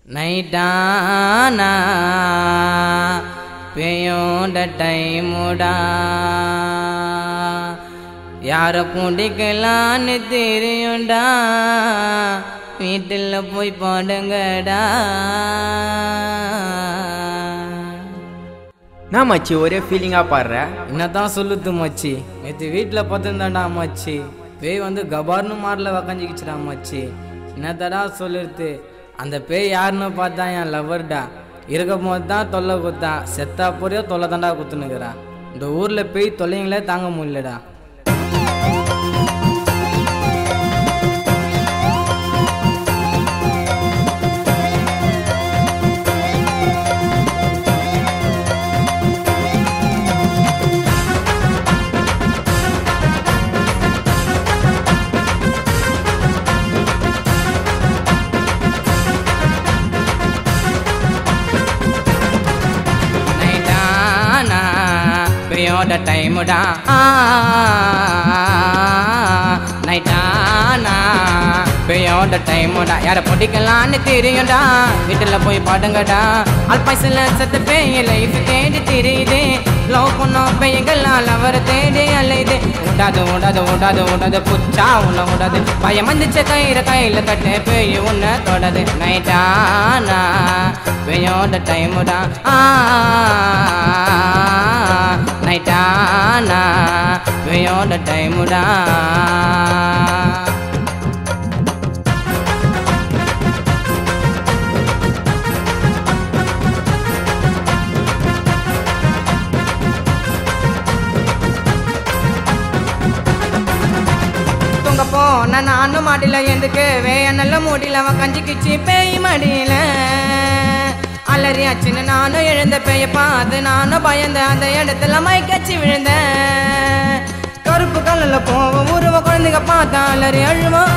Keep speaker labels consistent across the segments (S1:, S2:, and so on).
S1: நைட்டானா பெயோண்ட டைமுடா யார பூண்டிக்கலான்னு தெரியும்டா வீட்டில் போய் பாடுங்கடா
S2: நான் மச்சி ஒரே ஃபீலிங்காக பாடுற
S1: என்னதான் சொல்லுது மச்சி நேற்று வீட்டில் பார்த்துருந்தாண்டா மச்சி பேய் வந்து கபார்னு மாரில் உக்காஞ்சிக்கிச்சுடா மச்சி என்னத்தடா சொல்லுறது அந்த பேய் யாருன்னு பார்த்தா என் லவர்டா இருக்கும் போது தான் தொல்லை குத்தான் செத்தா போறியோ தொல்லை தாண்டா குத்துனுக்குறான் இந்த ஊரில் பேய் தொல்லைங்களே தாங்க முடியலடா நைட்டானா பேயோட டைமுடா நைட்டானா பேயோட டைமுடா யாரை பிடிக்கலான்னு தெரியும்டா வீட்டில் போய் பாடுங்கடா அல்பாய்ஸில் செத்த பேய் லைஃப் தேடி தெரியுது லவ் பண்ணோம் பையங்களால் அவர் தேடி அலையுது விடாது விடாது விடாது விடாது புச்சா உன்னை விடாது பயம் வந்துச்ச கயிறு கையில் கட்டு பேய் உன்னை தொடாது நைட்டானா பேயோட டைமுடா நைட்டானா பேயோட டைமுடா தூங்க போன நானும் மாடியில எதுக்கு வேயனல்ல மூடியில அவன் கஞ்சிக்கிச்சு பேய் மடியில அலறியாச்சுன்னு நானும் எழுந்த பேய பார்த்து நானும் பயந்த அந்த இடத்துல மைக்கச்சி விழுந்தேன் கருப்பு கல்லில் போவோம் உருவ குழந்தைங்க பார்த்தா அலறி அழுவோம்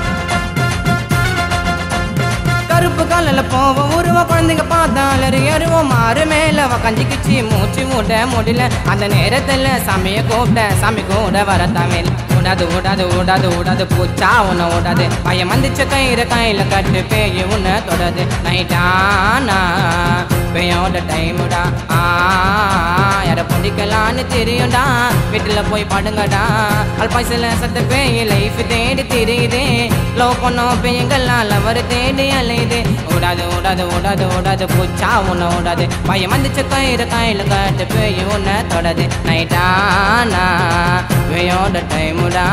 S1: கருப்பு கல்லில் போவோம் உருவ குழந்தைங்க பார்த்தா அலறி அருவோம் மாறு மேல அவ கஞ்சிக்கிச்சு மூச்சு மூட முடியல அந்த நேரத்தில் சாமியை கூப்பிட்ட சாமி கூட வர தமிழ் ஓடாது ஓடாது ஓடாது ஓடாது பூச்சா உன்னை ஓடாது பயம் வந்துச்ச கயிறு கையில் கட்டு பேய் உன்னை தொடாது நைட்டானா பேயோட டைமுடா ஆ யாரை பிடிக்கலான்னு தெரியும்டா வீட்டில் போய் பாடுங்கடா அல்பாய்ஸில் சத்த பேய் லைஃப் தேடி தெரியுது லவ் பண்ணோம் பேய்கள்லாம் லவர் தேடி அலையுது ஓடாது ஓடாது ஓடாது ஓடாது பூச்சா உன்னை ஓடாது பயம் வந்துச்சு கயிறு கையில் கட்டு பேய் உன்னை தொடாது நைட்டானா பேயோட டைமுடா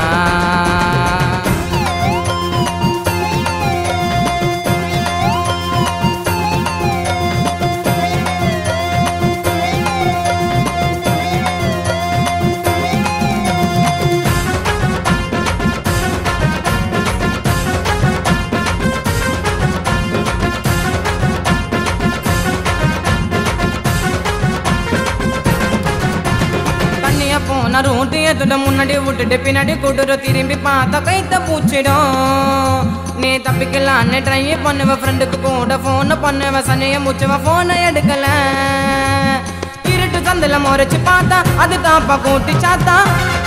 S1: தண்ணிய போன ரூட்டு எதுட முன்னாடி விட்டுட்டு பின்னாடி கூட்டுற திரும்பி பார்த்தா கைத்த பூச்சிடும் நீ தப்பிக்கலான்னு ட்ரை பண்ணுவ ஃப்ரெண்டுக்கு கூட ஃபோன் பண்ணுவ சனிய முச்சுவ ஃபோனை எடுக்கல இருட்டு சந்தில முறைச்சு பார்த்தா அது தாப்பா கூட்டி சாத்தா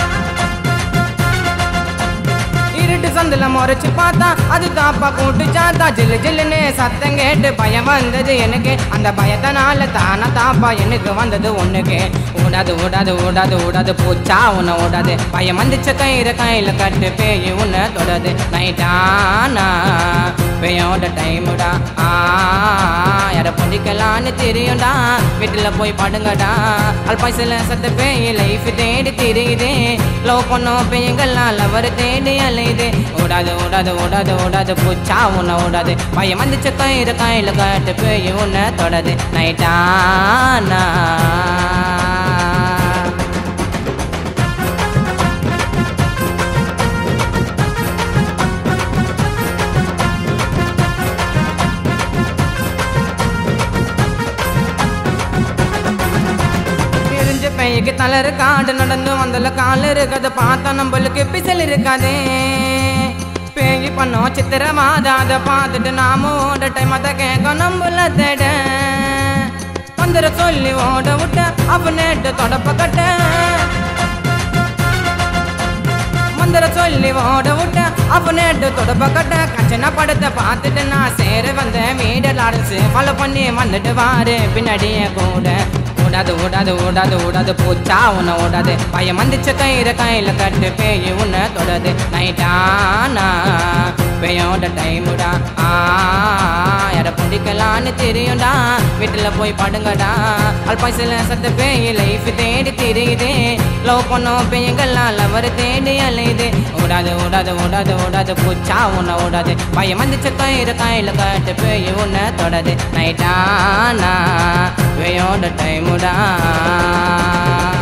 S1: இருட்டு சந்தில முறைச்சு பார்த்தா அது தாப்பா கூட்டு சாத்தா ஜில்லு ஜில்லுன்னு சத்தம் கேட்டு பயம் வந்தது எனக்கு அந்த பயத்தினால தானா தாப்பா எனக்கு வந்தது ஒண்ணுக்கு ஓடாது ஓடாது ஓடாது ஓடாது பூச்சா உன்னை ஓடாது பயம் வந்துச்ச கயிறு கையில கட்டு பேய் உன்னை தொடாது நைட்டானா பேயோட டைமுடா ஆ யாரை பிடிக்கலான்னு தெரியும்டா வீட்டில் போய் பாடுங்கடா அல்பாய்ஸில் சத்த பேய் லைஃப் தேடி தெரியுது லவ் பண்ணோம் பேய்கள்லாம் லவர் தேடி அலையுது ஓடாது ஓடாது ஓடாது ஓடாது பூச்சா உன்னை ஓடாது பயம் வந்துச்ச கயிறு கையில் கட்டு பேய் உன்னை தொடாது நைட்டானா தெரிஞ்ச பையக்கு தளரு காடு நடந்து வந்தல கால் இருக்கத பார்த்தா நம்மளுக்கு பிசல் இருக்காதே பேய் பண்ணோம் சித்திரமாத அதை பார்த்துட்டு நாம ஓட டைம் அதை கேட்க நம்மள தேட வந்துட சொல்லி ஓட விட்ட அவ நேட்டு தொடப்ப கட்ட மந்திர சொல்லி ஓட விட்ட அவ நேட்டு தொடப்ப கட்ட கச்சனை படத்தை பார்த்துட்டு நான் சேர வந்த வீட லாரன்ஸ் ஃபாலோ பண்ணி வந்துட்டு வாரு பின்னாடியே கூட ஓடாது ஓடாது ஓடாது ஓடாது பூச்சா உன்னை ஓடாது பையன் வந்துச்ச கயிறு கையில கட்டு பேய் உன்னை தொடாது நைட்டானா பேயோட டைமுடா ஆ யார பிடிக்கலான்னு தெரியும்டா வீட்டுல போய் படுங்கடா அல்பாய்சில சத்த பேய் லைஃப் தேடி தெரியுது லவ் பண்ணோம் பேய்கள்லாம் லவர் தேடி அலையுது ஓடாது ஓடாது ஓடாது ஓடாது பூச்சா உன்னை ஓடாது பையன் வந்துச்ச கயிறு கையில கட்டு பேய் உன்னை தொடாது நைட்டானா பேயோட டைமுடா